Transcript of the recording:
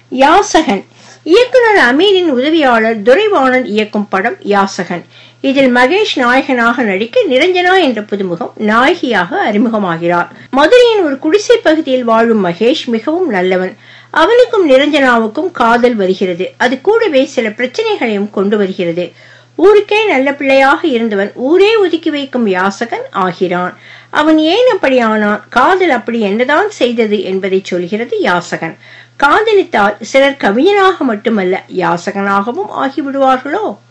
யாசகன் இயக்குனர் அமீரின் உதவியாளர் துரைவாணன் இயக்கும் படம் யாசகன் இதில் மகேஷ் நாயகனாக நடிக்க நிரஞ்சனா என்ற புதுமுகம் நாயகியாக அறிமுகமாகிறார் மதுரையின் ஒரு குடிசை பகுதியில் வாழும் மகேஷ் மிகவும் நல்லவன் அவனுக்கும் நிரஞ்சனாவுக்கும் காதல் வருகிறது அது கூடவே சில பிரச்சனைகளையும் கொண்டு வருகிறது ஊருக்கே நல்ல பிள்ளையாக இருந்தவன் ஊரே ஒதுக்கி வைக்கும் யாசகன் ஆகிறான் அவன் ஏன் அப்படி ஆனான் காதல் அப்படி என்னதான் செய்தது என்பதை சொல்கிறது யாசகன் காதலித்தால் சிலர் கவிஞனாக மட்டுமல்ல யாசகனாகவும் ஆகிவிடுவார்களோ